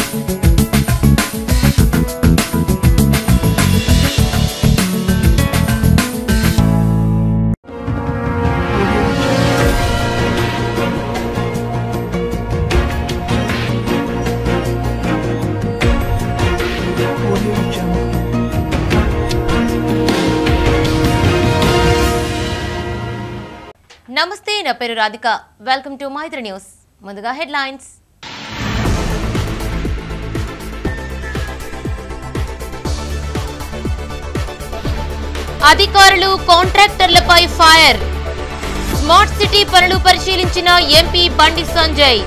నమస్తే నా పేరు Radhika welcome to Maitri news ముందుగా హెడ్లైన్స్ అధికారులు కాంట్రాక్టర్లపై ఫైర్ స్మార్ట్ సిటీ పనులు పరిశీలించిన ఎంపీ బండి సంజయ్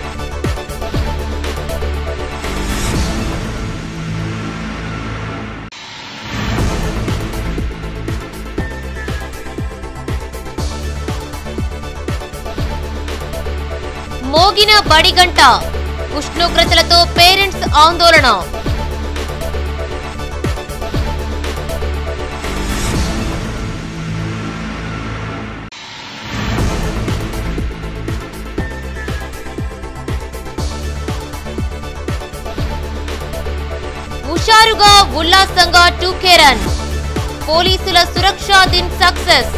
మోగిన బడిగంట ఉష్ణోగ్రతలతో పేరెంట్స్ ఆందోళన హుషారుగా ఉల్లాసంగా టూకే రన్ పోలీసుల సురక్షా దిన్ సక్సెస్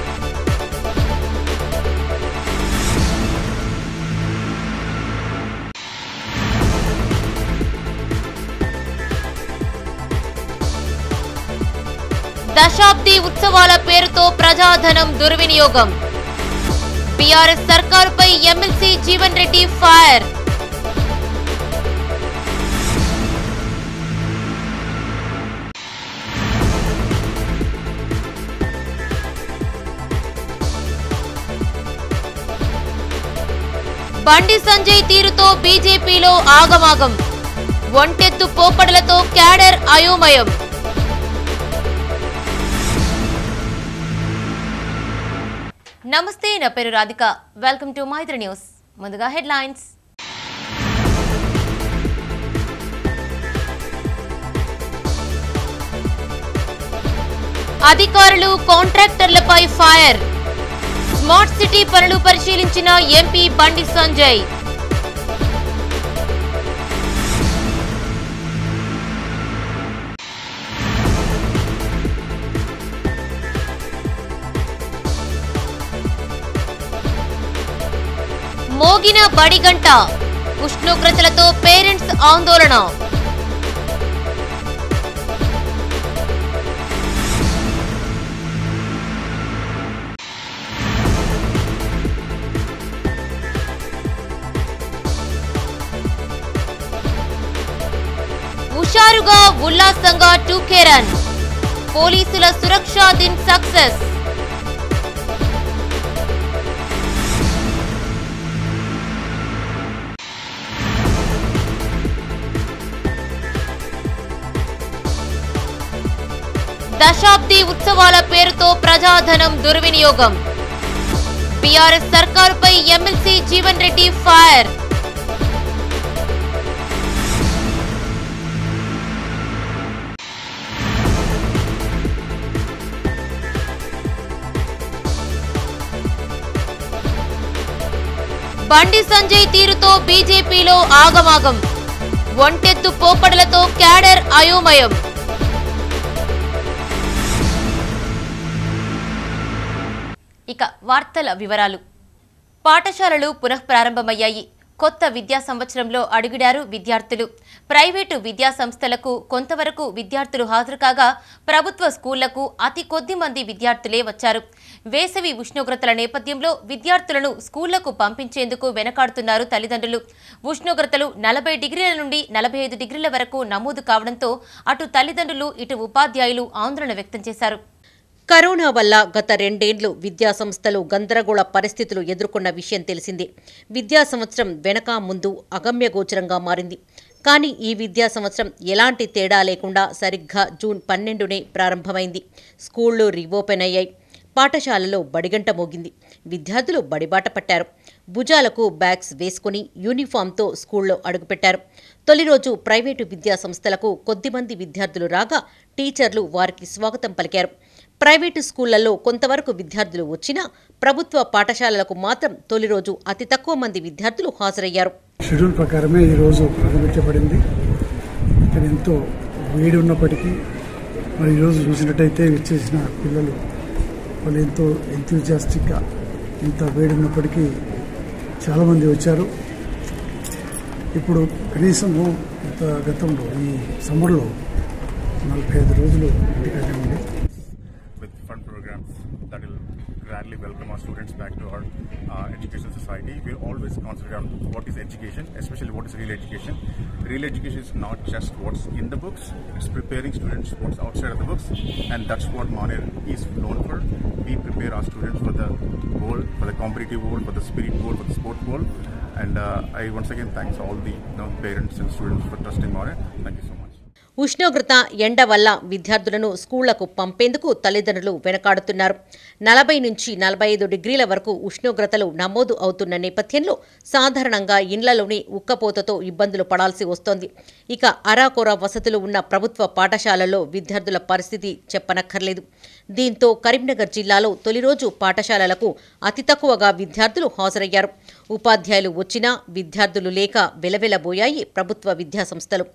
దశాబ్ది ఉత్సవాల పేరుతో ప్రజాధనం దుర్వినియోగం బీఆర్ఎస్ సర్కారుపై ఎమ్మెల్సీ జీవన్ రెడ్డి ఫైర్ బండి సంజయ్ తీరుతో బీజేపీలో ఆగమాగం ఒంటెత్తు పోకడలతో క్యాడర్ అయోమయం నమస్తే నా పేరు Radhika welcome to Maitri news ముందుగా హెడ్లైన్స్ అధికారులు కాంట్రాక్టర్లపై ఫైర్ స్మార్ట్ సిటీ పనులు పరిశీలించిన ఎంపీ బండి సంజయ్ మోగిన బడిగంట ఉష్ణోగ్రతలతో పేరెంట్స్ ఆందోళన హుషారుగా ఉల్లాసంగా టూకే రన్ పోలీసుల సురక్షా దిన్ సక్సెస్ దశాబ్ది ఉత్సవాల పేరుతో ప్రజాధనం దుర్వినియోగం బీఆర్ఎస్ సర్కారుపై ఎమ్మెల్సీ జీవన్ రెడ్డి ఫైర్ బండి సంజయ్ తీరుతో బీజేపీలో ఆగమాగం ఒంటెత్తు పోకడలతో క్యాడర్ అయోమయం ఇక వార్తల వివరాలు పాఠశాలలు పునఃప్రారంభమయ్యాయి కొత్త విద్యా సంవత్సరంలో అడుగుడారు విద్యార్థులు ప్రైవేటు విద్యా సంస్థలకు కొంతవరకు విద్యార్థులు హాజరు కాగా ప్రభుత్వ స్కూళ్లకు అతి కొద్ది మంది విద్యార్థులే వచ్చారు వేసవి ఉష్ణోగ్రతల నేపథ్యంలో విద్యార్థులను స్కూళ్లకు పంపించేందుకు వెనకాడుతున్నారు తల్లిదండ్రులు ఉష్ణోగ్రతలు నలభై డిగ్రీల నుండి నలభై ఐదు డిగ్రీల వరకు నమోదు కావడంతో అటు తల్లిదండ్రులు ఇటు ఉపాధ్యాయులు ఆందోళన వ్యక్తం చేశారు కరోనా వల్ల గత రెండేండ్లు విద్యా సంస్థలు గందరగోళ పరిస్థితులు ఎదుర్కొన్న విషయం తెలిసిందే విద్యా సంవత్సరం వెనక ముందు అగమ్యగోచరంగా మారింది కానీ ఈ విద్యా సంవత్సరం ఎలాంటి తేడా లేకుండా సరిగ్గా జూన్ పన్నెండునే ప్రారంభమైంది స్కూళ్లు రీఓపెన్ అయ్యాయి పాఠశాలలో బడిగంట మోగింది విద్యార్థులు బడిబాట పట్టారు భుజాలకు బ్యాగ్స్ వేసుకుని యూనిఫామ్తో స్కూల్లో అడుగుపెట్టారు తొలి రోజు ప్రైవేటు విద్యా సంస్థలకు కొద్దిమంది విద్యార్థులు రాగా టీచర్లు వారికి స్వాగతం పలికారు ప్రైవేటు స్కూళ్లలో కొంతవరకు విద్యార్థులు వచ్చినా ప్రభుత్వ పాఠశాలలకు మాత్రం తొలి రోజు అతి తక్కువ మంది విద్యార్థులు హాజరయ్యారు షెడ్యూల్ ప్రకారమే ఈరోజు ప్రారంభించబడింది ఇక్కడ ఎంతో వేడి ఉన్నప్పటికీ మరి ఈరోజు చూసినట్టయితే వచ్చేసిన పిల్లలు వాళ్ళు ఎంతో ఎంతూజియాస్టిక్గా ఇంత వేడి ఉన్నప్పటికీ చాలామంది వచ్చారు ఇప్పుడు కనీసము గత గతంలో ఈ సమ్మర్లో నలభై ఐదు రోజులు ఇంటికాడే ఉండి with fun programs that will gladly welcome our students back to our uh, educational society. We'll always concentrate on what is education, especially what is real education. Real education is not just what's in the books, it's preparing students what's outside of the books, and that's what Maner is known for. We prepare our students for the world, for the competitive world, for the spirit world, for the sport world. And uh, I once again thanks all the you know, parents and students for trusting Maner. Thank you so much. ఉష్ణోగ్రత ఎండ వల్ల విద్యార్థులను స్కూళ్లకు పంపేందుకు తల్లిదండ్రులు వెనకాడుతున్నారు నలభై నుంచి నలభై ఐదు డిగ్రీల వరకు ఉష్ణోగ్రతలు నమోదు అవుతున్న నేపథ్యంలో సాధారణంగా ఇండ్లలోని ఉక్కపోతతో ఇబ్బందులు పడాల్సి వస్తోంది ఇక అరాకొర వసతులు ఉన్న ప్రభుత్వ పాఠశాలల్లో విద్యార్థుల పరిస్థితి చెప్పనక్కర్లేదు దీంతో కరీంనగర్ జిల్లాలో తొలి రోజు పాఠశాలలకు అతి తక్కువగా విద్యార్థులు హాజరయ్యారు ఉపాధ్యాయులు వచ్చినా విద్యార్థులు లేక వెలవెలబోయాయి ప్రభుత్వ విద్యాసంస్థలు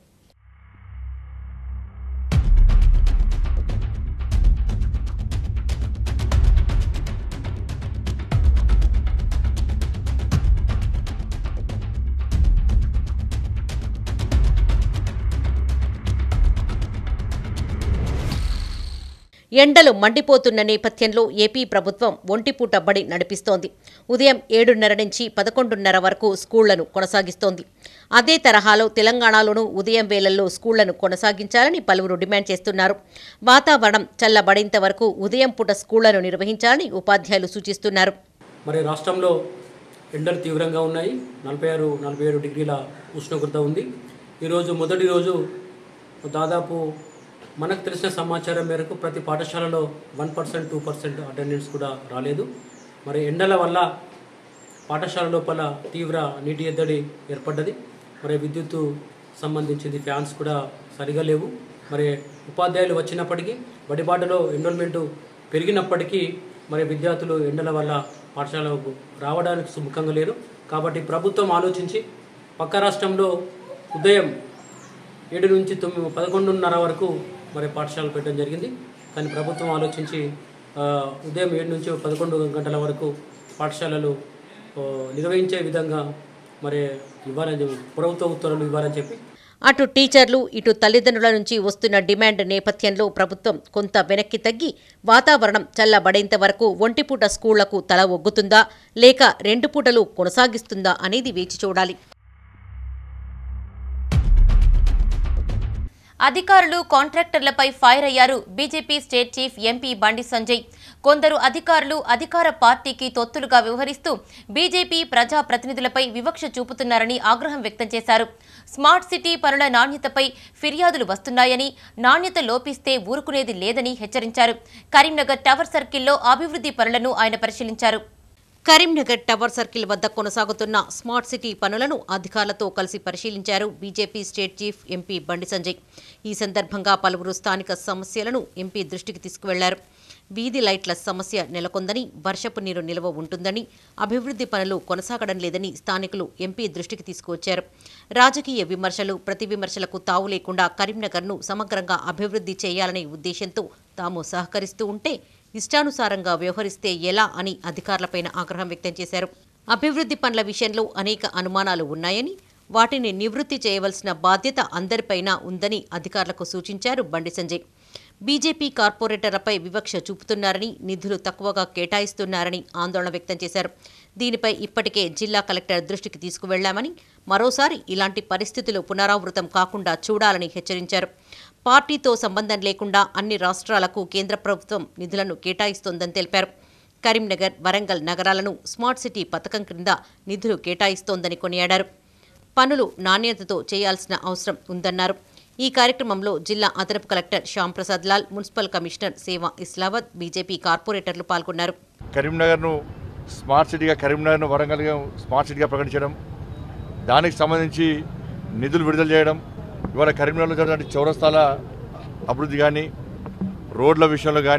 ఎండలు మండిపోతున్న నేపథ్యంలో ఏపీ ప్రభుత్వం ఒంటిపూట బడి నడిపిస్తోంది ఉదయం ఏడున్నర నుంచి పదకొండున్నర వరకు స్కూళ్లను కొనసాగిస్తోంది అదే తరహాలో తెలంగాణలోనూ ఉదయం వేళల్లో స్కూళ్లను కొనసాగించాలని పలువురు డిమాండ్ చేస్తున్నారు వాతావరణం చల్లబడేంత వరకు ఉదయం పూట స్కూళ్లను నిర్వహించాలని ఉపాధ్యాయులు సూచిస్తున్నారు మరి రాష్ట్రంలో ఎండలు తీవ్రంగా ఉన్నాయి నలభై ఆరు నలభై ఏడు డిగ్రీల ఉష్ణోగ్రత ఉంది ఈరోజు మొదటి రోజు దాదాపు మనకు తెలిసిన సమాచారం మేరకు ప్రతి పాఠశాలలో one percent two percent attendance కూడా రాలేదు మరి ఎండల వల్ల పాఠశాల లోపల తీవ్ర నీటి ఎద్దడి ఏర్పడ్డది మరి విద్యుత్తు సంబంధించింది ఫ్యాన్స్ కూడా సరిగా లేవు మరి ఉపాధ్యాయులు వచ్చినప్పటికీ బడిబాటలో ఎన్రోల్మెంటు పెరిగినప్పటికీ మరి విద్యార్థులు ఎండల వల్ల పాఠశాలకు రావడానికి సుముఖంగా లేరు కాబట్టి ప్రభుత్వం ఆలోచించి పక్క రాష్ట్రంలో ఉదయం ఏడు నుంచి తొమ్మిది పదకొండున్నర వరకు మరి పాఠశాలలు పెట్టడం జరిగింది కానీ ప్రభుత్వం ఆలోచించి ఆ, ఉదయం ఏడు నుంచి పదకొండు గంటల వరకు పాఠశాలలు ఆ, నిర్వహించే విధంగా మరి ఇవ్వాలని చెప్పి ప్రభుత్వ ఉత్తర్వులు ఇవ్వాలని చెప్పి అటు టీచర్లు ఇటు తల్లిదండ్రుల నుంచి వస్తున్న డిమాండ్ నేపథ్యంలో ప్రభుత్వం కొంత వెనక్కి తగ్గి వాతావరణం చల్లబడేంత వరకు ఒంటిపూట స్కూళ్లకు తల ఒగ్గుతుందా లేక రెండు పూటలు కొనసాగిస్తుందా అనేది వేచి చూడాలి అధికారులు కాంట్రాక్టర్లపై ఫైర్ అయ్యారు BJP state chief MP Bandi Sanjay కొందరు అధికారులు అధికార పార్టీకి తొత్తులుగా వ్యవహరిస్తూ బీజేపీ ప్రజా ప్రతినిధులపై వివక్ష చూపుతున్నారని ఆగ్రహం వ్యక్తం చేశారు స్మార్ట్ సిటీ పనుల నాణ్యతపై ఫిర్యాదులు వస్తున్నాయని నాణ్యత లోపిస్తే ఊరుకునేది లేదని హెచ్చరించారు కరీంనగర్ టవర్ సర్కిల్లో అభివృద్ధి పనులను ఆయన పరిశీలించారు కరీంనగర్ టవర్ సర్కిల్ వద్ద కొనసాగుతున్న స్మార్ట్ సిటీ పనులను అధికారులతో కలిసి పరిశీలించారు BJP state chief MP Bandi Sanjay ఈ సందర్భంగా పలువురు స్థానిక సమస్యలను ఎంపీ దృష్టికి తీసుకువెళ్లారు వీధి లైట్ల సమస్య నెలకొందని వర్షపు నీరు నిల్వ ఉంటుందని అభివృద్ధి పనులు కొనసాగడం లేదని స్థానికులు ఎంపీ దృష్టికి తీసుకువచ్చారు రాజకీయ విమర్శలు ప్రతి విమర్శలకు తావు లేకుండా కరీంనగర్ను సమగ్రంగా అభివృద్ధి చేయాలనే ఉద్దేశంతో తాము సహకరిస్తూ ఉంటే ఇష్టానుసారంగా వ్యవహరిస్తే ఎలా అని అధికారులపైన ఆగ్రహం వ్యక్తం చేశారు అభివృద్ధి పనుల విషయంలో అనేక అనుమానాలు ఉన్నాయని వాటిని నివృత్తి చేయవలసిన బాధ్యత అందరిపైన ఉందని అధికారులకు సూచించారు బండి సంజయ్ బీజేపీ కార్పొరేటర్లపై వివక్ష చూపుతున్నారని నిధులు తక్కువగా కేటాయిస్తున్నారని ఆందోళన వ్యక్తం చేశారు దీనిపై ఇప్పటికే జిల్లా కలెక్టర్ దృష్టికి తీసుకువెళ్లామని మరోసారి ఇలాంటి పరిస్థితులు పునరావృతం కాకుండా చూడాలని హెచ్చరించారు పార్టీతో సంబంధం లేకుండా అన్ని రాష్ట్రాలకు కేంద్ర ప్రభుత్వం నిధులను కేటాయిస్తోందని తెలిపారు కరీంనగర్ వరంగల్ నగరాలను స్మార్ట్ సిటీ పథకం క్రింద నిధులు కేటాయిస్తోందని కొనియాడారు పనులు నాణ్యతతో చేయాల్సిన అవసరం ఉందన్నారు ఈ కార్యక్రమంలో జిల్లా అదనపు collector Shyamprasad Lal municipal commissioner Seva Islavath BJP కార్పొరేటర్లు పాల్గొన్నారు కరీంనగర్ను స్మార్ట్ సిటీగా కరీంనగర్ను వరంగల్గా స్మార్ట్ సిటీగా ప్రకటించడం దానికి సంబంధించి నిధులు విడుదల చేయడం ఇవాళ కరీంనగర్లో జరిగిన చౌరస్తాల అభివృద్ధి కానీ రోడ్ల విషయంలో కానీ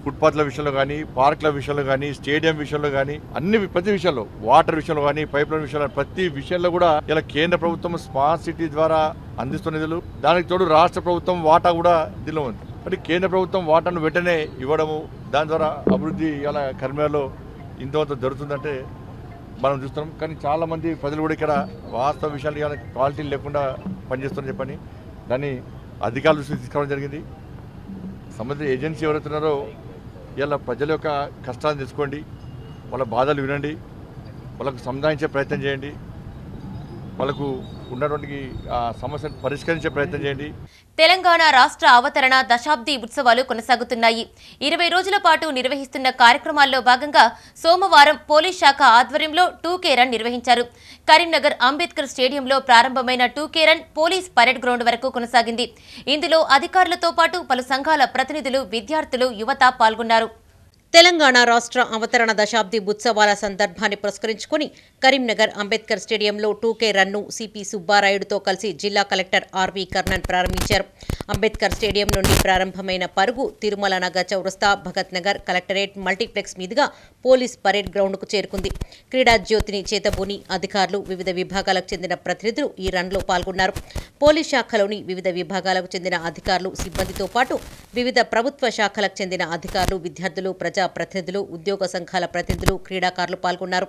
ఫుట్పాత్ల విషయంలో కానీ పార్కుల విషయంలో కానీ స్టేడియం విషయంలో కానీ అన్ని ప్రతి విషయంలో వాటర్ విషయంలో కానీ పైప్ లైన్ విషయంలో ప్రతి విషయంలో కూడా ఇలా కేంద్ర ప్రభుత్వం స్మార్ట్ సిటీ ద్వారా అందిస్తున్న నిధులు దానికి తోడు రాష్ట్ర ప్రభుత్వం వాటా కూడా దీనిలో ఉంది అంటే కేంద్ర ప్రభుత్వం వాటాను వెంటనే ఇవ్వడము దాని ద్వారా అభివృద్ధి ఇలా కర్మలో ఇంతవంత జరుగుతుందంటే మనం చూస్తున్నాం కానీ చాలా మంది ప్రజలు కూడా ఇక్కడ వాస్తవ విషయాలు ఇవాళ క్వాలిటీ లేకుండా పనిచేస్తారని చెప్పని దాన్ని అధికారుల దృష్టికి తీసుకురావడం జరిగింది సంబంధిత ఏజెన్సీ ఎవరైతే ఉన్నారో ఇలా ప్రజల యొక్క కష్టాలను తెలుసుకోండి వాళ్ళ బాధలు వినండి వాళ్ళకు సముదాయించే ప్రయత్నం చేయండి వాళ్ళకు ఉన్నటువంటి ఆ సమస్యను పరిష్కరించే ప్రయత్నం చేయండి తెలంగాణ రాష్ట్ర అవతరణ దశాబ్ది ఉత్సవాలు కొనసాగుతున్నాయి ఇరవై రోజుల పాటు నిర్వహిస్తున్న కార్యక్రమాల్లో భాగంగా సోమవారం పోలీస్ శాఖ ఆధ్వర్యంలో టూకే రన్ నిర్వహించారు కరీంనగర్ అంబేద్కర్ స్టేడియంలో ప్రారంభమైన two K run police parade ground వరకు కొనసాగింది ఇందులో అధికారులతో పాటు పలు సంఘాల ప్రతినిధులు విద్యార్థులు యువత పాల్గొన్నారు తెలంగాణ రాష్ట్ర అవతరణ దశాబ్ది ఉత్సవాల సందర్భాన్ని పురస్కరించుకుని కరీంనగర్ అంబేద్కర్ స్టేడియంలో టూకే రన్ను సిపి సుబ్బారాయుడుతో కలిసి జిల్లా కలెక్టర్ ఆర్వి కర్ణన్ ప్రారంభించారు అంబేద్కర్ స్టేడియం నుండి ప్రారంభమైన పరుగు తిరుమల నగర్ చౌరస్తా భగత్ నగర్ కలెక్టరేట్ మల్టీప్లెక్స్ మీదుగా పోలీస్ పరేడ్ గ్రౌండ్కు చేరుకుంది క్రీడా జ్యోతిని చేతబూని అధికారులు వివిధ విభాగాలకు చెందిన ప్రతినిధులు ఈ రన్లో పాల్గొన్నారు పోలీస్ శాఖలోని వివిధ విభాగాలకు చెందిన అధికారులు సిబ్బందితో పాటు వివిధ ప్రభుత్వ శాఖలకు చెందిన అధికారులు విద్యార్థులు ప్రజా ప్రతినిధులు ఉద్యోగ సంఘాల ప్రతినిధులు క్రీడాకారులు పాల్గొన్నారు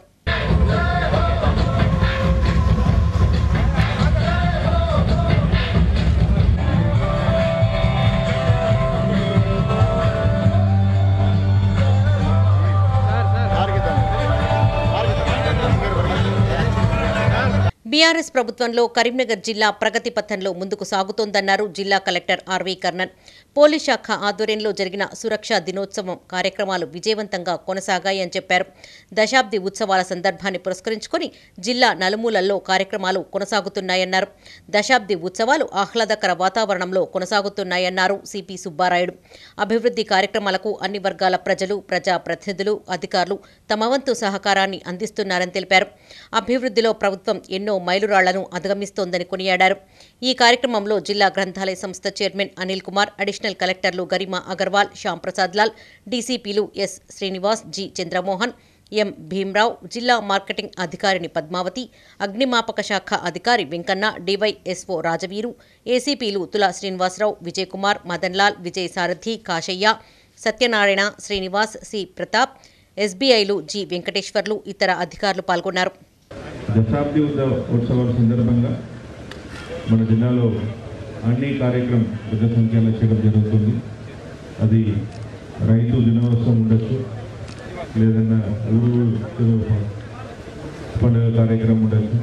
బీఆర్ఎస్ ప్రభుత్వంలో కరీంనగర్ జిల్లా ప్రగతి పథంలో ముందుకు సాగుతోందన్నారు జిల్లా కలెక్టర్ ఆర్వీ కర్ణన్ పోలీస్ శాఖ ఆధ్వర్యంలో జరిగిన సురక్షా దినోత్సవం కార్యక్రమాలు విజయవంతంగా కొనసాగాయని చెప్పారు దశాబ్ది ఉత్సవాల సందర్భాన్ని పురస్కరించుకొని జిల్లా నలుమూలల్లో కార్యక్రమాలు కొనసాగుతున్నాయన్నారు దశాబ్ది ఉత్సవాలు ఆహ్లాదకర వాతావరణంలో కొనసాగుతున్నాయన్నారు సిపి సుబ్బారాయుడు అభివృద్ధి కార్యక్రమాలకు అన్ని వర్గాల ప్రజలు ప్రజా ప్రతినిధులు అధికారులు తమ వంతు సహకారాన్ని అందిస్తున్నారని తెలిపారు అభివృద్ధిలో ప్రభుత్వం ఎన్నో మైలురాళ్లను అధిగమిస్తోందని కొనియాడారు ఈ కార్యక్రమంలో జిల్లా గ్రంథాలయ సంస్థ చైర్మన్ అనిల్ కుమార్ అడిషనల్ కలెక్టర్లు గరిమా అగర్వాల్ శ్యాంప్రసాద్ లాల్ డీసీపీలు S Srinivas G Chandramohan M Bhimrao జిల్లా మార్కెటింగ్ అధికారిని పద్మావతి అగ్నిమాపక శాఖ అధికారి వెంకన్న డివైఎస్ఓ రాజవీరు ఏసీపీలు తులా శ్రీనివాసరావు విజయకుమార్ మదన్లాల్ విజయ్ సారథి కాశయ్య సత్యనారాయణ శ్రీనివాస్ సి ప్రతాప్ ఎస్బీఐలు జి వెంకటేశ్వర్లు ఇతర అధికారులు పాల్గొన్నారు దశాబ్ది ఉత్సవ ఉత్సవాల సందర్భంగా మన జిల్లాలో అన్ని కార్యక్రమం పెద్ద సంఖ్యలో చేయడం జరుగుతుంది అది రైతు దినోత్సవం ఉండొచ్చు లేదన్నా ఊరు దినోత్సవం పండుగ కార్యక్రమం ఉండొచ్చు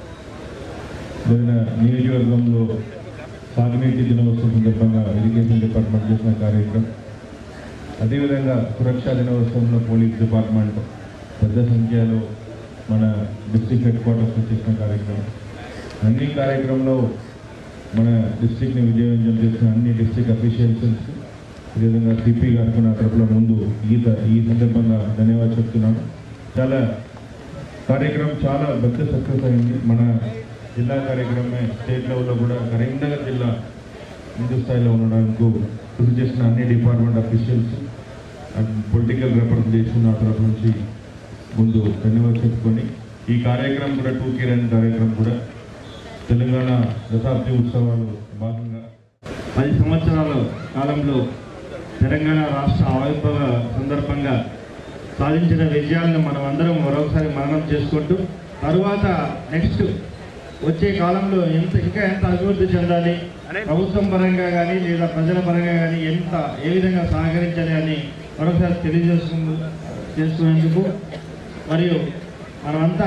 లేదన్నా నియోజకవర్గంలో సాగునీటి దినోత్సవం సందర్భంగా ఇరిగేషన్ డిపార్ట్మెంట్ చేసిన కార్యక్రమం అదేవిధంగా సురక్షా దినోత్సవంలో పోలీస్ డిపార్ట్మెంట్ పెద్ద సంఖ్యలో మన డిస్ట్రిక్ట్ హెడ్ క్వార్టర్స్ చేసిన కార్యక్రమం అన్ని కార్యక్రమంలో మన డిస్ట్రిక్ట్ని విజయవంతం చేసిన అన్ని డిస్ట్రిక్ట్ అఫీషియల్స్ అదేవిధంగా సిపి గారికి నా తరపున ముందు ఈ త- ఈ సందర్భంగా ధన్యవాదాలు చెప్తున్నాను చాలా కార్యక్రమం చాలా పెద్ద సక్సెస్ అయింది మన జిల్లా కార్యక్రమమే స్టేట్ లెవెల్లో కూడా కరీంనగర్ జిల్లా ముందు స్థాయిలో ఉండడానికి కృషి చేసిన అన్ని department officials and political representation నా తరపు నుంచి ముందు ధన్యవాదాలు చెప్పుకొని ఈ కార్యక్రమం కూడా టూ కిరణ్ కార్యక్రమం కూడా తెలంగాణ దశాబ్ది ఉత్సవాలు భాగంగా పది సంవత్సరాల కాలంలో తెలంగాణ రాష్ట్ర ఆవిర్భావ సందర్భంగా సాధించిన విజయాలను మనం అందరం మరొకసారి మననం చేసుకుంటూ తరువాత నెక్స్ట్ వచ్చే కాలంలో ఎంత ఇంకా ఎంత అభివృద్ధి చెందాలి ప్రభుత్వం పరంగా కానీ లేదా ప్రజల పరంగా కానీ ఎంత ఏ విధంగా సహకరించాలి అని మరొకసారి తెలియజేసుకు చేసుకునేందుకు మరియు మనమంతా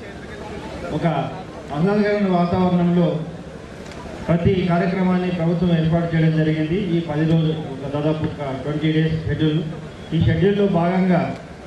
ఒక ఆహ్లాదకరమైన వాతావరణంలో ప్రతి కార్యక్రమాన్ని ప్రభుత్వం ఏర్పాటు చేయడం జరిగింది ఈ పది రోజులు దాదాపు ఒక ట్వంటీ డేస్ షెడ్యూల్ ఈ షెడ్యూల్లో భాగంగా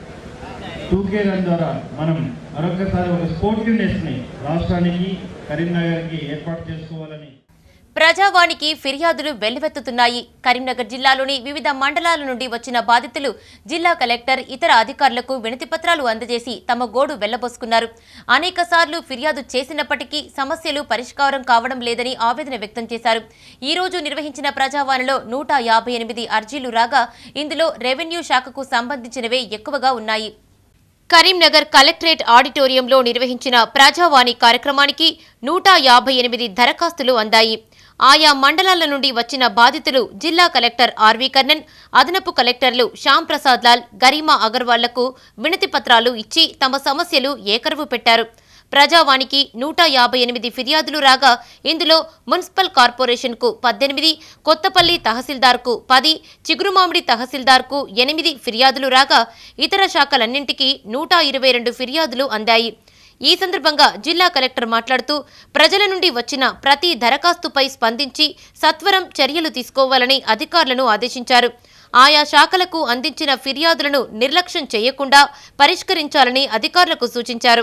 టూకే రన్ ద్వారా మనం మరొకసారి ఒక స్పోర్టివ్నెస్ని రాష్ట్రానికి కరీంనగర్కి ఏర్పాటు చేసుకోవాలని ప్రజావానికి ఫిర్యాదులు వెల్లువెత్తుతున్నాయి కరీంనగర్ జిల్లాలోని వివిధ మండలాల నుండి వచ్చిన బాధితులు జిల్లా కలెక్టర్ ఇతర అధికారులకు వినతిపత్రాలు అందజేసి తమ గోడు వెళ్లబోసుకున్నారు అనేక ఫిర్యాదు చేసినప్పటికీ సమస్యలు పరిష్కారం కావడం లేదని ఆవేదన వ్యక్తం చేశారు ఈ రోజు నిర్వహించిన ప్రజావాణిలో నూట యాభై ఎనిమిది అర్జీలు రాగా ఇందులో రెవెన్యూ శాఖకు సంబంధించినవే ఎక్కువగా ఉన్నాయి కరీంనగర్ కలెక్టరేట్ ఆడిటోరియంలో నిర్వహించిన ప్రజావాణి కార్యక్రమానికి నూట యాభై ఎనిమిది దరఖాస్తులు అందాయి ఆయా మండలాల నుండి వచ్చిన బాధితులు జిల్లా కలెక్టర్ ఆర్వీ కర్ణన్ అదనపు కలెక్టర్లు శ్యామ్ ప్రసాద్ లాల్ గరిమా అగర్వాళ్లకు వినతి పత్రాలు ఇచ్చి తమ సమస్యలు ఏకరువు పెట్టారు ప్రజావానికి నూట యాభై ఎనిమిది ఫిర్యాదులు రాగా ఇందులో మున్సిపల్ కార్పొరేషన్కు పద్దెనిమిది కొత్తపల్లి తహసీల్దార్కు పది చిగురుమామిడి తహసీల్దార్కు ఎనిమిది ఫిర్యాదులు రాగా ఇతర శాఖలన్నింటికీ నూట ఇరవై రెండు ఫిర్యాదులు అందాయి ఈ సందర్భంగా జిల్లా కలెక్టర్ మాట్లాడుతూ ప్రజల నుండి వచ్చిన ప్రతి దరఖాస్తుపై స్పందించి సత్వరం చర్యలు తీసుకోవాలని అధికారులను ఆదేశించారు ఆయా శాఖలకు అందించిన ఫిర్యాదులను నిర్లక్ష్యం చేయకుండా పరిష్కరించాలని అధికారులకు సూచించారు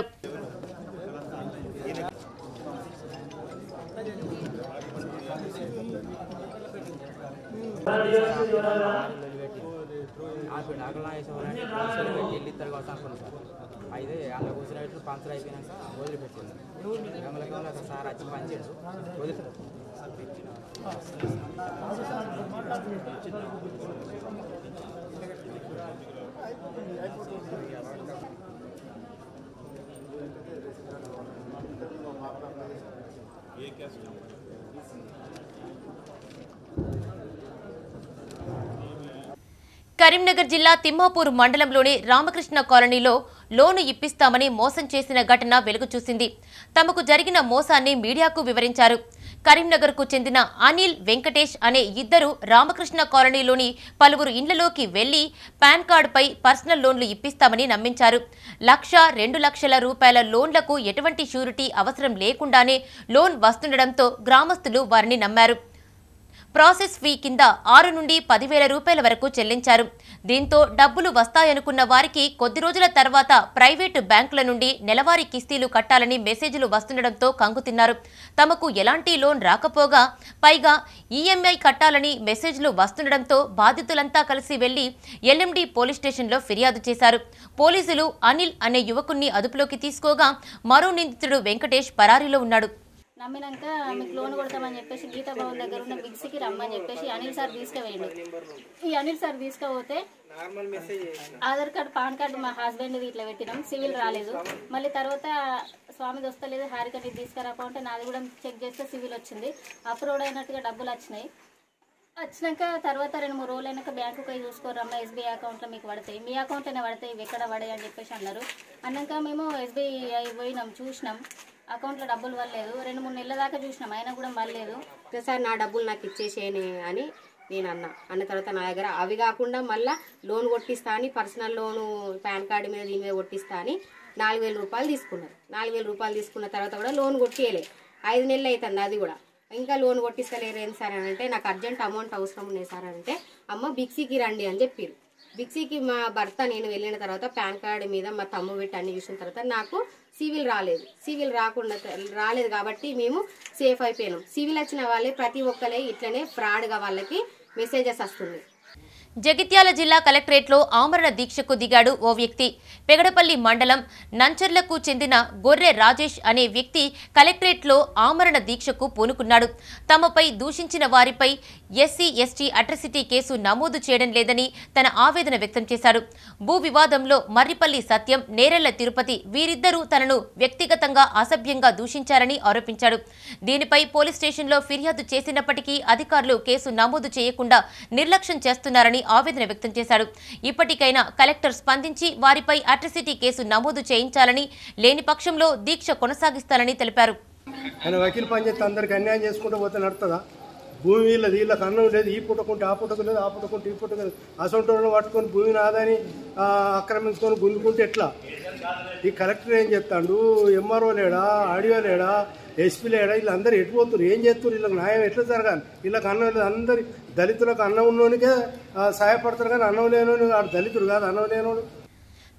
ఆపిడు అక్కడ వేసేవాళ్ళు వెళ్ళిస్తారు కావచ్చు అనుకున్నాను సార్ అయితే అందులో కూర్చున్నట్టు పంచర్ అయిపోయినాక వదిలిపెట్టింది గమలకి అక్కడ సార్ వచ్చి పంచాడు వదిలిపెట్టాడు కరీంనగర్ జిల్లా తిమ్మాపూర్ మండలంలోని రామకృష్ణ కాలనీలో లోను ఇప్పిస్తామని మోసం చేసిన ఘటన వెలుగు చూసింది తమకు జరిగిన మోసాన్ని మీడియాకు వివరించారు కరీంనగర్కు చెందిన అనిల్ వెంకటేష్ అనే ఇద్దరు రామకృష్ణ కాలనీలోని పలువురు ఇండ్లలోకి వెళ్లి పాన్ కార్డుపై పర్సనల్ లోన్లు ఇప్పిస్తామని నమ్మించారు లక్ష రెండు లక్షల రూపాయల లోన్లకు ఎటువంటి షూరిటీ అవసరం లేకుండానే లోన్ వస్తుండటంతో గ్రామస్తులు వారిని నమ్మారు ప్రాసెస్ ఫీ కింద ఆరు నుండి పదివేల రూపాయల వరకు చెల్లించారు దీంతో డబ్బులు వస్తాయనుకున్న వారికి కొద్ది రోజుల తర్వాత ప్రైవేటు బ్యాంకుల నుండి నెలవారీ కిస్తీలు కట్టాలని మెసేజ్లు వస్తుండటంతో కంగుతిన్నారు తమకు ఎలాంటి లోన్ రాకపోగా పైగా ఈఎంఐ కట్టాలని మెసేజ్లు వస్తుండటంతో బాధితులంతా కలిసి వెళ్లి ఎల్ఎండి పోలీస్ స్టేషన్లో ఫిర్యాదు చేశారు పోలీసులు అనిల్ అనే యువకుణ్ణి అదుపులోకి తీసుకోగా మరో నిందితుడు వెంకటేష్ పరారీలో ఉన్నాడు నమ్మినాక మీకు లోన్ కొడతామని చెప్పేసి గీతా భవన్ దగ్గర ఉన్న బిగ్స్కి రమ్మని చెప్పేసి అనిల్ సార్ తీసుకుపోయిండు ఈ అనిల్ సార్ తీసుకుపోతే ఆధార్ కార్డు పాన్ కార్డు మా హస్బెండ్ ఇట్లా పెట్టినాం సివిల్ రాలేదు మళ్ళీ తర్వాత స్వామిది వస్తలేదు హారికని తీసుకురాకుంటే నాది కూడా చెక్ చేస్తే సివిల్ వచ్చింది అప్రూవ్డ్ అయినట్టుగా డబ్బులు వచ్చినాయి వచ్చినాక తర్వాత రెండు మూడు రోజులు అయినాక బ్యాంకు పోయి చూసుకోరమ్మా ఎస్బీఐ అకౌంట్లో మీకు పడతాయి మీ అకౌంట్లోనే పడతాయి ఇవి ఎక్కడ పడాయి అని చెప్పేసి అన్నారు అన్నాక మేము ఎస్బీఐ పోయినాం చూసినాం అకౌంట్లో డబ్బులు పడలేదు రెండు మూడు నెలల దాకా చూసినాం అయినా కూడా పడలేదు సార్ నా డబ్బులు నాకు ఇచ్చేసేయని అని నేను అన్నా అన్న తర్వాత నా దగ్గర అవి కాకుండా మళ్ళీ లోన్ కొట్టిస్తా అని పర్సనల్ లోను పాన్ కార్డు మీద దీని మీద కొట్టిస్తా అని నాలుగు వేల రూపాయలు తీసుకున్నారు నాలుగు వేల రూపాయలు తీసుకున్న తర్వాత కూడా లోన్ కొట్టియలే ఐదు నెలలు అవుతుంది అది కూడా ఇంకా లోన్ కొట్టిస్తలేరు ఏం సార్ అని అంటే నాకు అర్జెంట్ అమౌంట్ అవసరం ఉన్నాయి సార్ అని అంటే అమ్మ బిక్సీకి రండి అని చెప్పారు బిక్సీకి మా భర్త నేను వెళ్ళిన తర్వాత పాన్ కార్డు మీద మా తమ్ము పెట్టి అన్ని చూసిన తర్వాత నాకు సివిల్ రాలేదు సివిల్ రాకుండా రాలేదు కాబట్టి మేము సేఫ్ అయిపోయినాం సివిల్ వచ్చిన వాళ్ళే ప్రతి ఒక్కరే ఇట్లనే ఫ్రాడ్గా వాళ్ళకి మెసేజెస్ వస్తుంది జగిత్యాల జిల్లా కలెక్టరేట్లో ఆమరణ దీక్షకు దిగాడు ఓ వ్యక్తి పెగడపల్లి మండలం నంచర్లకు చెందిన గొర్రె రాజేష్ అనే వ్యక్తి కలెక్టరేట్లో ఆమరణ దీక్షకు పూనుకున్నాడు తమపై దూషించిన వారిపై ఎస్సీ ఎస్టీ అట్రసిటీ కేసు నమోదు చేయడం లేదని తన ఆవేదన వ్యక్తం చేశాడు భూ వివాదంలో మర్రిపల్లి సత్యం నేరెళ్ల తిరుపతి వీరిద్దరూ తనను వ్యక్తిగతంగా అసభ్యంగా దూషించారని ఆరోపించాడు దీనిపై పోలీస్ స్టేషన్లో ఫిర్యాదు చేసినప్పటికీ అధికారులు కేసు నమోదు చేయకుండా నిర్లక్ష్యం చేస్తున్నారని ఆవేదన వ్యక్తం చేశాడు ఇప్పటికైనా కలెక్టర్ స్పందించి వారిపై అట్రసిటీ కేసు నమోదు చేయించాలని లేని పక్షంలో దీక్ష కొనసాగిస్తారని తెలిపారు ఆయన వకీల్ పని చేస్తే అందరికి అన్యాయం చేసుకుంటూ పోతే నడుతుందా భూమి వీళ్ళది వీళ్ళకి అన్నం లేదు ఈ పుట్టకుంటే ఆ పుట్టకు లేదు ఆ పుట్టకుంటే ఈ పుట్టకు లేదు అసొంటోళ్ళని పట్టుకొని భూమిని ఆదాని ఆ, ఆక్రమించుకొని గుంజుకుంటే ఎట్లా ఈ కలెక్టర్ ఏం చెప్తాడు ఎంఆర్ఓ లేడా ఆడియో లేడా ఎస్పీ లేడా వీళ్ళందరూ ఎటు పోతున్నారు ఏం చేస్తున్నారు వీళ్ళకి న్యాయం ఎట్లా జరగాలి వీళ్ళకి అన్నం లేదు అందరి దళితులకు అన్నం ఉన్నోనికే ఆ, సహాయపడతారు కానీ అన్నం లేనోని వాడు దళితుడు కాదు అన్నం లేనోడు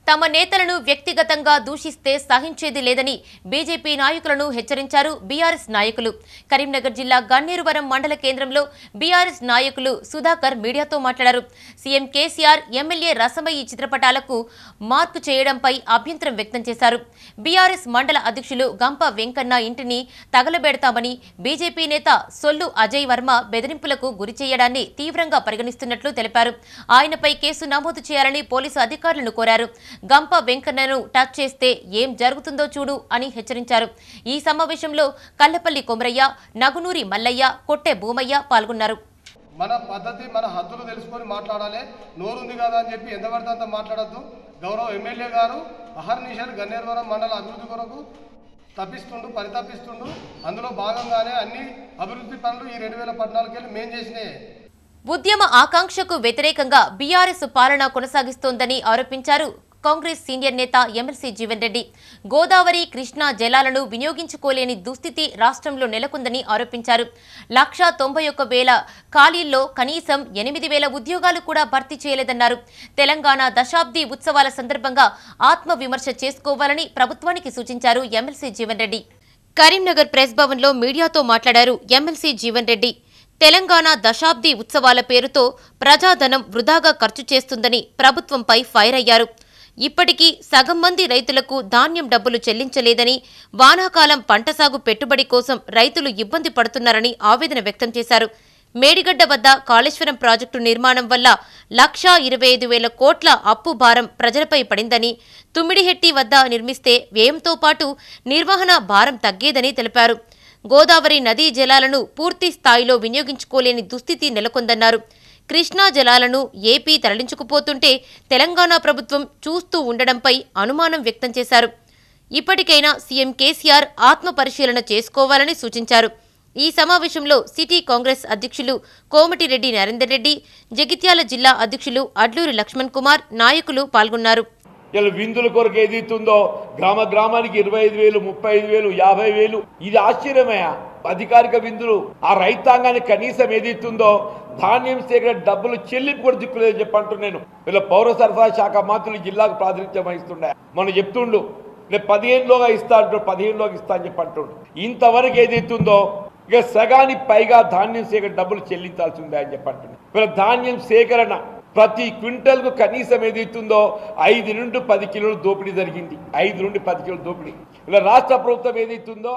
తమ నేతలను వ్యక్తిగతంగా దూషిస్తే సహించేది లేదని బీజేపీ నాయకులను హెచ్చరించారు బీఆర్ఎస్ నాయకులు కరీంనగర్ జిల్లా గన్నేరువరం మండల కేంద్రంలో బీఆర్ఎస్ నాయకులు సుధాకర్ మీడియాతో మాట్లాడారు సీఎం కేసీఆర్ ఎమ్మెల్యే రసమయ్యి చిత్రపటాలకు మార్కు చేయడంపై అభ్యంతరం వ్యక్తం చేశారు బీఆర్ఎస్ మండల అధ్యక్షులు గంప వెంకన్న ఇంటిని తగలబెడతామని బీజేపీ నేత సొల్లు అజయ్ వర్మ బెదిరింపులకు గురి చేయడాన్ని తీవ్రంగా పరిగణిస్తున్నట్లు తెలిపారు ఆయనపై కేసు నమోదు చేయాలని పోలీసు అధికారులను కోరారు గంప వెంకన్నను టచ్ చేస్తే ఏం జరుగుతుందో చూడు అని హెచ్చరించారు ఈ సమావేశంలో కల్లపల్లి కొమరయ్య నగునూరి మల్లయ్య కొట్టె భూమయ్య పాల్గొన్నారు మన పద్ధతి మన హద్దులు తెలుసుకొని మాట్లాడాలి నోరుంది కదా అని చెప్పి ఎంత పడితే అంత మాట్లాడద్దు గౌరవ ఎమ్మెల్యే గారు అహర్నిశలు గన్నేరువరం మండల అభివృద్ధి కొరకు తప్పిస్తుండు పరితపిస్తుండు అందులో భాగంగానే అన్ని అభివృద్ధి పనులు ఈ రెండు వేల పద్నాలుగుకెళ్ళి మేం చేసినాయి ఉద్యమ ఆకాంక్షకు వ్యతిరేకంగా బీఆర్ఎస్ పాలన కొనసాగిస్తోందని ఆరోపించారు కాంగ్రెస్ సీనియర్ నేత ఎమ్మెల్సీ జీవన్ రెడ్డి గోదావరి కృష్ణా జలాలను వినియోగించుకోలేని దుస్థితి రాష్ట్రంలో నెలకొందని ఆరోపించారు లక్షా తొంభై ఒక్క వేల ఖాళీల్లో కనీసం ఎనిమిది వేల ఉద్యోగాలు కూడా భర్తీ చేయలేదన్నారు తెలంగాణ దశాబ్ది ఉత్సవాల సందర్భంగా ఆత్మవిమర్శ చేసుకోవాలని ప్రభుత్వానికి సూచించారు ఎమ్మెల్సీ జీవన్ రెడ్డి కరీంనగర్ ప్రెస్ భవన్లో మీడియాతో మాట్లాడారు ఎమ్మెల్సీ జీవన్ రెడ్డి తెలంగాణ దశాబ్ది ఉత్సవాల పేరుతో ప్రజాధనం వృధాగా ఖర్చు చేస్తుందని ప్రభుత్వంపై ఫైర్ అయ్యారు ఇప్పటికీ సగం మంది రైతులకు ధాన్యం డబ్బులు చెల్లించలేదని వానాకాలం పంట సాగు పెట్టుబడి కోసం రైతులు ఇబ్బంది పడుతున్నారని ఆవేదన వ్యక్తం చేశారు మేడిగడ్డ వద్ద కాళేశ్వరం ప్రాజెక్టు నిర్మాణం వల్ల లక్షా ఇరవై ఐదు వేల కోట్ల అప్పు భారం ప్రజలపై పడిందని తుమ్మిడిహెట్టి వద్ద నిర్మిస్తే వ్యయంతో పాటు నిర్వహణ భారం తగ్గేదని తెలిపారు గోదావరి నదీ జలాలను పూర్తి స్థాయిలో వినియోగించుకోలేని దుస్థితి నెలకొందన్నారు కృష్ణా జలాలను ఏపీ తరలించుకుపోతుంటే తెలంగాణ ప్రభుత్వం చూస్తూ ఉండడంపై అనుమానం వ్యక్తం చేశారు ఇప్పటికైనా సీఎం కేసీఆర్ ఆత్మపరిశీలన చేసుకోవాలని సూచించారు ఈ సమావేశంలో సిటీ కాంగ్రెస్ అధ్యక్షులు కోమటిరెడ్డి నరేందర్ రెడ్డి జగిత్యాల జిల్లా అధ్యక్షులు అడ్లూరి లక్ష్మణ్ కుమార్ నాయకులు పాల్గొన్నారు ఇలా విందుల కొరకు ఏది ఇస్తుందో గ్రామ గ్రామానికి ఇరవై ఐదు వేలు ముప్పై ఐదు వేలు యాభై వేలు ఇది ఆశ్చర్యమయ్యా అధికారిక విందులు ఆ రైతాంగానికి కనీసం ఏది ఇస్తుందో ధాన్యం సేకరణ డబ్బులు చెల్లింపు కూడా దిక్కులేదని చెప్పంటున్నాను వీళ్ళ పౌర సరఫరా శాఖ మంత్రులు జిల్లాకు ప్రాతినిధ్యం వహిస్తుండే మనం చెప్తుండు నేను పదిహేనులోగా ఇస్తా అంటాడు పదిహేనులోకి ఇస్తా అని చెప్పి అంటుండు ఇంతవరకు ఏది ఇస్తుందో ఇక సగానికి పైగా ధాన్యం సేకరణ డబ్బులు చెల్లించాల్సి ఉంది అని చెప్పి అంటున్నాను వీళ్ళ ధాన్యం సేకరణ ప్రతి క్వింటల్కు కనీసం ఏదైతుందో ఐదు నుండి పది కిలోల దోపిడీ జరిగింది ఐదు నుండి పది కిలోల దోపిడీ ఇలా రాష్ట్ర ప్రభుత్వం ఏదైతుందో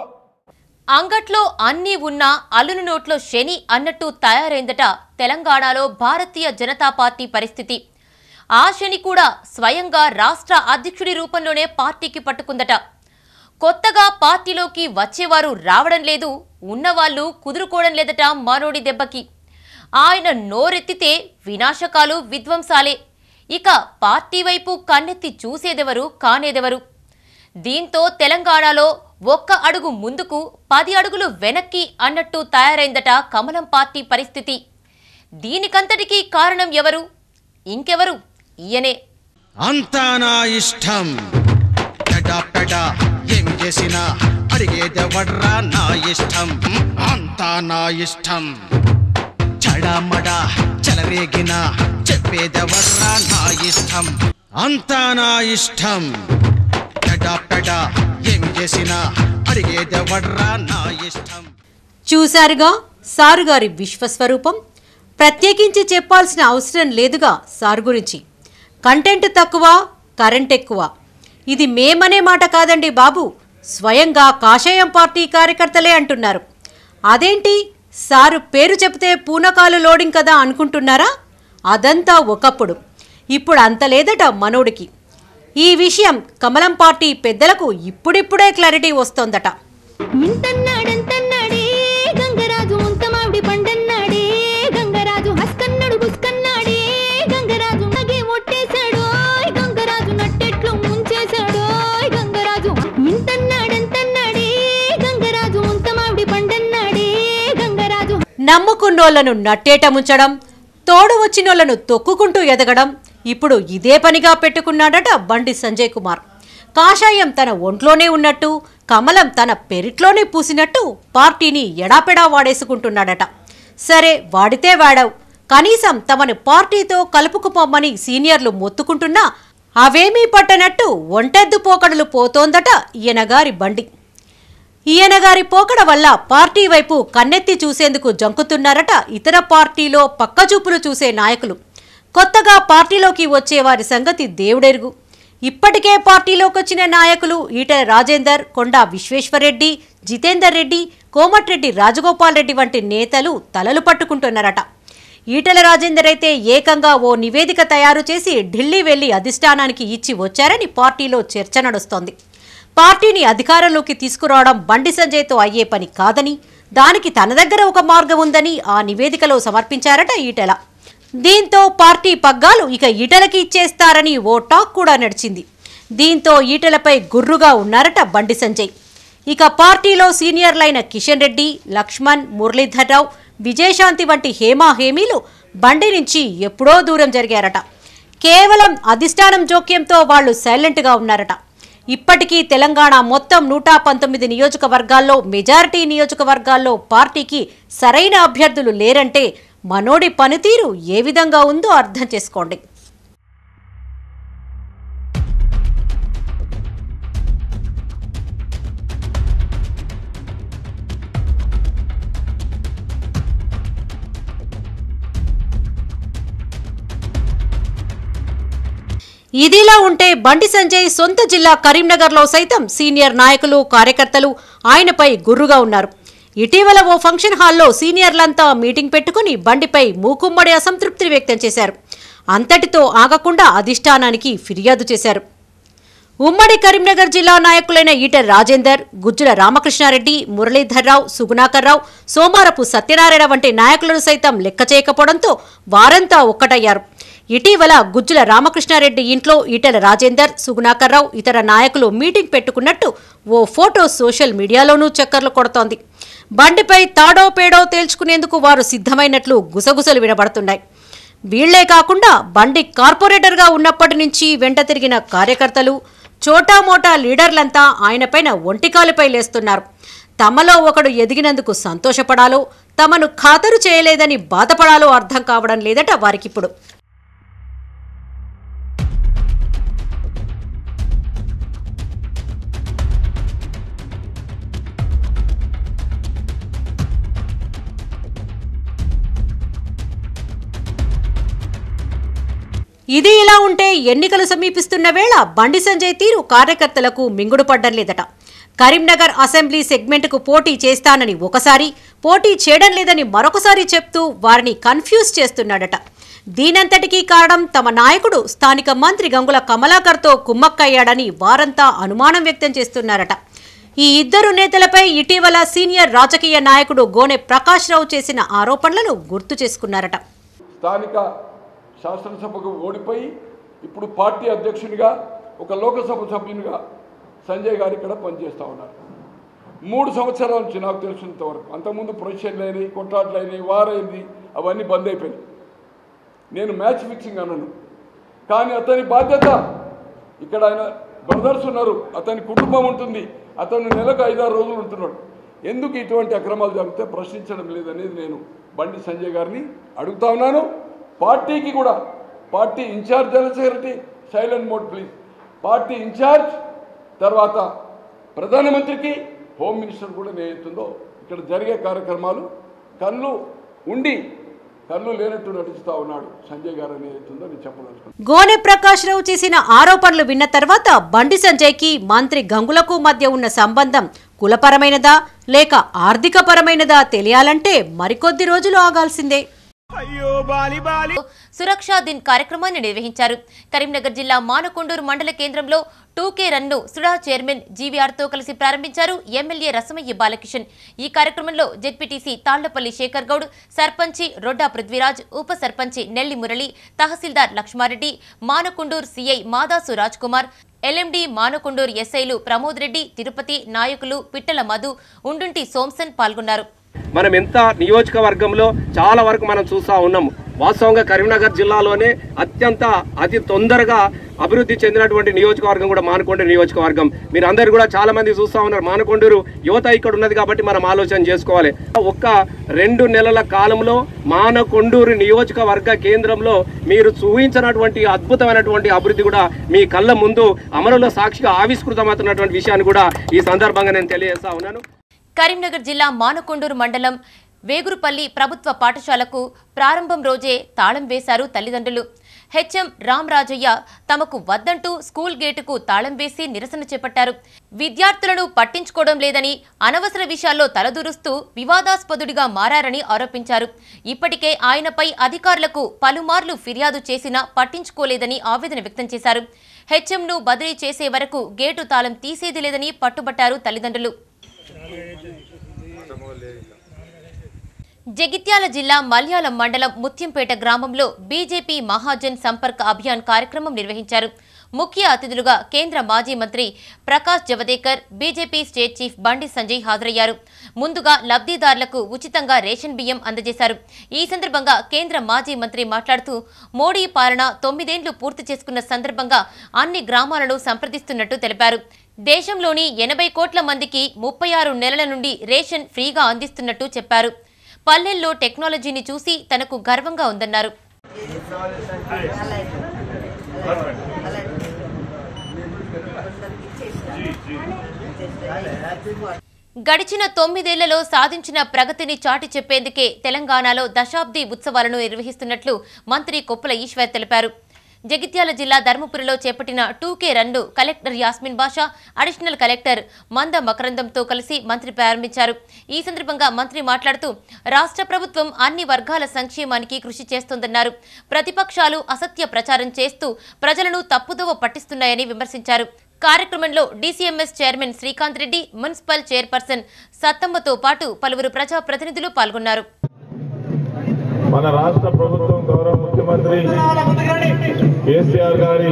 అంగట్లో అన్నీ ఉన్నా అల్లుని నోట్లో శని అన్నట్టు తయారైందట తెలంగాణలో భారతీయ జనతా పార్టీ పరిస్థితి ఆ శని కూడా స్వయంగా రాష్ట్ర అధ్యక్షుడి రూపంలోనే పార్టీకి పట్టుకుందట కొత్తగా పార్టీలోకి వచ్చేవారు రావడం లేదు ఉన్నవాళ్లు కుదురుకోవడం లేదట మానోడి దెబ్బకి ఆయన నోరెత్తితే వినాశకాలు విధ్వంసాలే ఇక పార్టీ వైపు కన్నెత్తి చూసేదెవరు కానేదెవరు దీంతో తెలంగాణలో ఒక్క అడుగు ముందుకు పది అడుగులు వెనక్కి అన్నట్టు తయారైందట కమలం పార్టీ పరిస్థితి దీనికంతటికీ కారణం ఎవరు ఇంకెవరు ఈయనే అంతా నా ఇష్టం పెడా పెడా ఏం చేసినా అడిగేదెవడ్రా నా ఇష్టం అంతా నా ఇష్టం చడామడా చెలరేగిన చెప్పేదెవడ్రా నా ఇష్టం అంతా నా ఇష్టం పెడా పెడా ఏం చేసినా అడిగేదెవడ్రా నా ఇష్టం చూశారుగా సారుగారి విశ్వస్వరూపం ప్రత్యేకించి చెప్పాల్సిన అవసరం లేదుగా సారు గురించి కంటెంట్ తక్కువ కరెంట్ ఎక్కువ ఇది మేమనే మాట కాదండి బాబు స్వయంగా కాషాయం పార్టీ కార్యకర్తలే అంటున్నారు అదేంటి సారు పేరు చెప్తే పూనకాలు లోడింగ్ కదా అనుకుంటున్నారా అదంతా ఒకప్పుడు ఇప్పుడు అంత లేదట మనోడికి ఈ విషయం కమలం పార్టీ పెద్దలకు ఇప్పుడిప్పుడే క్లారిటీ వస్తోందట మింతన్నాడంతన్నాడే గంగరాజు ముంతమావిడి పండన్నాడే గంగరాజు హస్కన్నాడు బుస్కన్నాడే గంగరాజు నగే ఒట్టేశాడు గంగరాజు నట్టెట్లు ముంచేశాడు గంగరాజు మింతన్నాడంతన్నాడే గంగరాజు ముంతమావిడి పండన్నాడే గంగరాజు నమ్ముకున్నోళ్లను నట్టేట ముంచడం తోడు వచ్చినోళ్లను తొక్కుకుంటూ ఎదగడం ఇప్పుడు ఇదే పనిగా పెట్టుకున్నాడట బండి సంజయ్ కుమార్ కాషాయం తన ఒంట్లోనే ఉన్నట్టు కమలం తన పెరిట్లోనే పూసినట్టు పార్టీని ఎడాపెడా వాడేసుకుంటున్నాడట సరే వాడితే వాడావు కనీసం తమను పార్టీతో కలుపుకుపోమ్మని సీనియర్లు మొత్తుకుంటున్నా అవేమీ పట్టనట్టు ఒంటెద్దు పోకడలు పోతోందట ఈయనగారి బండి ఈయనగారి పోకడ వల్ల పార్టీ వైపు కన్నెత్తి చూసేందుకు జంకుతున్నారట ఇతర పార్టీలో పక్కచూపులు చూసే నాయకులు కొత్తగా పార్టీలోకి వచ్చే వారి సంగతి దేవుడెరుగు ఇప్పటికే పార్టీలోకి వచ్చిన నాయకులు ఈటెల రాజేందర్ కొండా విశ్వేశ్వరరెడ్డి జితేందర్ రెడ్డి కోమటిరెడ్డి రాజగోపాల్ రెడ్డి వంటి నేతలు తలలు పట్టుకుంటున్నారట ఈటెల రాజేందర్ అయితే ఏకంగా ఓ నివేదిక తయారు చేసి ఢిల్లీ వెళ్లి అధిష్టానానికి ఇచ్చి వచ్చారని పార్టీలో చర్చ నడుస్తోంది పార్టీని అధికారంలోకి తీసుకురావడం బండి సంజయ్తో అయ్యే పని కాదని దానికి తన దగ్గర ఒక మార్గం ఉందని ఆ నివేదికలో సమర్పించారట ఈటెల దీంతో పార్టీ పగ్గాలు ఇక ఈటెలకి ఇచ్చేస్తారని ఓ టాక్ కూడా నడిచింది దీంతో ఈటెలపై గుర్రుగా ఉన్నారట బండి సంజయ్ ఇక పార్టీలో సీనియర్లైన కిషన్ రెడ్డి లక్ష్మణ్ మురళీధర్రావు విజయశాంతి వంటి హేమా హేమీలు బండి నుంచి ఎప్పుడో దూరం జరిగారట కేవలం అధిష్టానం జోక్యంతో వాళ్లు సైలెంట్గా ఉన్నారట ఇప్పటికీ తెలంగాణ మొత్తం నూట పంతొమ్మిది నియోజకవర్గాల్లో మెజారిటీ నియోజకవర్గాల్లో పార్టీకి సరైన అభ్యర్థులు లేరంటే మనోడి పనితీరు ఏ విధంగా ఉందో అర్థం చేసుకోండి ఇదిలా ఉంటే బండి సంజయ్ సొంత జిల్లా కరీంనగర్లో సైతం సీనియర్ నాయకులు కార్యకర్తలు ఆయనపై గుర్రుగా ఉన్నారు ఇటీవల ఓ ఫంక్షన్ హాల్లో సీనియర్లంతా మీటింగ్ పెట్టుకుని బండిపై మూకుమ్మడి అసంతృప్తి వ్యక్తం చేశారు అంతటితో ఆగకుండా అధిష్టానానికి ఫిర్యాదు చేశారు ఉమ్మడి కరీంనగర్ జిల్లా నాయకులైన ఈటెల రాజేందర్ గుజ్జుల రామకృష్ణారెడ్డి మురళీధర్రావు సుగుణాకర్రావు సోమారపు సత్యనారాయణ వంటి నాయకులను సైతం లెక్క చేయకపోవడంతో వారంతా ఒక్కటయ్యారు ఇటీవల గుజ్జుల రామకృష్ణారెడ్డి ఇంట్లో ఈటెల రాజేందర్ సుగుణాకర్రావు ఇతర నాయకులు మీటింగ్ పెట్టుకున్నట్టు ఓ ఫోటో సోషల్ మీడియాలోనూ చక్కర్లు కొడుతోంది బండిపై తాడో పేడో తేల్చుకునేందుకు వారు సిద్ధమైనట్లు గుసగుసలు వినబడుతున్నాయి వీళ్లే కాకుండా బండి కార్పొరేటర్గా ఉన్నప్పటి నుంచి వెంట తిరిగిన కార్యకర్తలు చోటామోటా లీడర్లంతా ఆయనపైన ఒంటికాలుపై లేస్తున్నారు తమలో ఒకడు ఎదిగినందుకు సంతోషపడాలో తమను ఖాతరు చేయలేదని బాధపడాలో అర్థం కావడం లేదట వారికిప్పుడు ఇది ఇలా ఉంటే ఎన్నికలు సమీపిస్తున్న వేళ బండి సంజయ్ తీరు కార్యకర్తలకు మింగుడు పడ్డం లేదట కరీంనగర్ అసెంబ్లీ సెగ్మెంట్కు పోటీ చేస్తానని ఒకసారి పోటీ చేయడం లేదని మరొకసారి చెప్తూ వారిని కన్ఫ్యూజ్ చేస్తున్నాడట దీనంతటికీ కారణం తమ నాయకుడు స్థానిక మంత్రి గంగుల కమలాకర్తో కుమ్మక్కయ్యాడని వారంతా అనుమానం వ్యక్తం చేస్తున్నారట ఈ ఇద్దరు నేతలపై ఇటీవల సీనియర్ రాజకీయ నాయకుడు గోనె ప్రకాష్ రావు చేసిన ఆరోపణలను గుర్తు చేసుకున్నారట స్థానిక శాసనసభకు ఓడిపోయి ఇప్పుడు పార్టీ అధ్యక్షునిగా ఒక లోకసభ సభ్యునిగా సంజయ్ గారు ఇక్కడ పనిచేస్తూ ఉన్నారు మూడు సంవత్సరాల నుంచి నాకు తెలిసినంత వరకు అంతకుముందు ప్రొఫెషన్లు అయినాయి కొట్లాట్లు అయినాయి వారైంది అవన్నీ బంద్ అయిపోయినాయి నేను మ్యాచ్ ఫిక్సింగ్ అన్నాను కానీ అతని బాధ్యత ఇక్కడ ఆయన బ్రదర్స్ ఉన్నారు అతని కుటుంబం ఉంటుంది అతను నెలకు ఐదారు రోజులు ఉంటున్నాడు ఎందుకు ఇటువంటి అక్రమాలు జరిగితే ప్రశ్నించడం లేదనేది నేను బండి సంజయ్ గారిని అడుగుతా ఉన్నాను పార్టీకి కూడా party incharge general secretary silent mode please party incharge తర్వాత ప్రధానమంత్రికి హోమ్ మినిస్టర్ కూడా నేతుందో ఇక్కడ జరిగే కార్యక్రమాలు కళ్ళు ఉండి కళ్ళు లేనట్టు నటిస్తూ ఉన్నాడు సంజయ్ గారు అనేది అవుతుందో నేను చెప్పదలుచుకున్నాను గోనె ప్రకాష్ రావు చేసిన ఆరోపణలు విన్న తర్వాత బండి సంజయ్కి మంత్రి గంగులకు మధ్య ఉన్న సంబంధం కులపరమైనదా లేక ఆర్థికపరమైనదా తెలియాలంటే మరికొద్ది రోజులు ఆగాల్సిందే సురక్షా దిన్ కార్యక్రమాన్ని నిర్వహించారు కరీంనగర్ జిల్లా మానకొండూరు మండల కేంద్రంలో టూకే రన్ను సుడా చైర్మన్ జీవీఆర్తో కలిసి ప్రారంభించారు ఎమ్మెల్యే రసమయ్య బాలకిషన్ ఈ కార్యక్రమంలో జెడ్పీటీసీ తాళ్లపల్లి శేఖర్ గౌడ్ సర్పంచి రొడ్డా పృథ్వీరాజ్ ఉప సర్పంచి నెల్లి మురళి తహసీల్దార్ లక్ష్మారెడ్డి మానకొండూరు సీఐ మాదాసు రాజ్ కుమార్ ఎల్ఎండి మానకొండూరు ఎస్ఐలు ప్రమోద్ రెడ్డి తిరుపతి నాయకులు పిట్టల మధు ఉండుంటి సోంసన్ పాల్గొన్నారు మనం ఎంత నియోజకవర్గంలో చాలా వరకు మనం చూస్తూ ఉన్నాము వాస్తవంగా కరీంనగర్ జిల్లాలోనే అత్యంత అతి తొందరగా అభివృద్ధి చెందినటువంటి నియోజకవర్గం కూడా మానకొండూరు నియోజకవర్గం మీరు అందరు కూడా చాలా మంది చూస్తా ఉన్నారు మానకొండూరు యువత ఇక్కడ ఉన్నది కాబట్టి మనం ఆలోచన చేసుకోవాలి ఒక్క రెండు నెలల కాలంలో మానకొండూరు నియోజకవర్గ కేంద్రంలో మీరు చూపించినటువంటి అద్భుతమైనటువంటి అభివృద్ధి కూడా మీ కళ్ళ ముందు అమరుల సాక్షిగా ఆవిష్కృతమవుతున్నటువంటి విషయాన్ని కూడా ఈ సందర్భంగా నేను తెలియజేస్తా ఉన్నాను కరీంనగర్ జిల్లా మానకొండూరు మండలం వేగురుపల్లి ప్రభుత్వ పాఠశాలకు ప్రారంభం రోజే తాళం వేశారు తల్లిదండ్రులు హెచ్ఎం రామరాజయ్య తమకు వద్దంటూ స్కూల్ గేటుకు తాళం వేసి నిరసన చేపట్టారు విద్యార్థులను పట్టించుకోవడం లేదని అనవసర విషయాల్లో తలదూరుస్తూ వివాదాస్పదుడిగా మారారని ఆరోపించారు ఇప్పటికే ఆయనపై అధికారులకు పలుమార్లు ఫిర్యాదు చేసినా పట్టించుకోలేదని ఆవేదన వ్యక్తం చేశారు హెచ్ఎంను బదిలీ చేసే వరకు గేటు తాళం తీసేది లేదని పట్టుబట్టారు తల్లిదండ్రులు జగిత్యాల జిల్లా మల్యాలం మండలం ముత్యంపేట గ్రామంలో బీజేపీ మహాజన్ సంపర్క్ అభియాన్ కార్యక్రమం నిర్వహించారు ముఖ్య అతిథులుగా కేంద్ర మాజీ మంత్రి Prakash Javadekar BJP state chief Bandi Sanjay హాజరయ్యారు ముందుగా లబ్ధిదారులకు ఉచితంగా రేషన్ బియ్యం అందజేశారు ఈ సందర్భంగా కేంద్ర మాజీ మంత్రి మాట్లాడుతూ మోడీ పాలన తొమ్మిదేండ్లు పూర్తి చేసుకున్న సందర్భంగా అన్ని గ్రామాలను సంప్రదిస్తున్నట్టు తెలిపారు దేశంలోని ఎనభై కోట్ల మందికి ముప్పై ఆరు నెలల నుండి రేషన్ ఫ్రీగా అందిస్తున్నట్టు చెప్పారు పల్లెల్లో టెక్నాలజీని చూసి తనకు గర్వంగా ఉందన్నారు గడిచిన తొమ్మిదేళ్లలో సాధించిన ప్రగతిని చాటి చెప్పేందుకే తెలంగాణలో దశాబ్ది ఉత్సవాలను నిర్వహిస్తున్నట్లు మంత్రి కొప్పుల ఈశ్వర్ తెలిపారు జగిత్యాల జిల్లా ధర్మపురిలో చేపట్టిన టూకే రన్ను collector Yasmin Basha additional collector Manda మకరందంతో కలిసి మంత్రి ప్రారంభించారు ఈ సందర్భంగా మంత్రి మాట్లాడుతూ రాష్ట్ర ప్రభుత్వం అన్ని వర్గాల సంక్షేమానికి కృషి చేస్తోందన్నారు ప్రతిపక్షాలు అసత్య ప్రచారం చేస్తూ ప్రజలను తప్పుదోవ పట్టిస్తున్నాయని విమర్శించారు కార్యక్రమంలో DCMS chairman Srikanth Reddy municipal chairperson సత్తమ్మతో పాటు పలువురు ప్రజాప్రతినిధులు పాల్గొన్నారు మన రాష్ట్ర ప్రభుత్వం గౌరవ ముఖ్యమంత్రి కేసీఆర్ గారి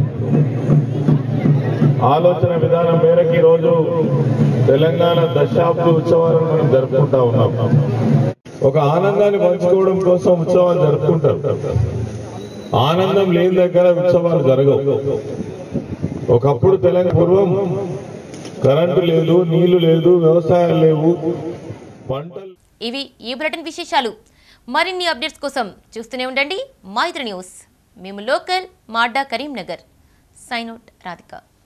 ఆలోచన విధానం మేరకు ఈ రోజు తెలంగాణ దశాబ్ది ఉత్సవాలను మనం జరుపుకుంటా ఉన్నాం ఒక ఆనందాన్ని పంచుకోవడం కోసం ఉత్సవాలు జరుపుకుంటారు ఆనందం లేని దగ్గర ఉత్సవాలు జరగవు ఒకప్పుడు తెలంగాణ పూర్వం కరెంటు లేదు నీళ్లు లేదు వ్యవసాయాలు లేవు పంటలు ఇవి ఈ బులెటిన్ విశేషాలు మరిన్ని అప్డేట్స్ కోసం చూస్తూనే ఉండండి మైత్రి న్యూస్ మేము లోకల్ మాడ్డా కరీంనగర్ సైన్ అవుట్ రాధిక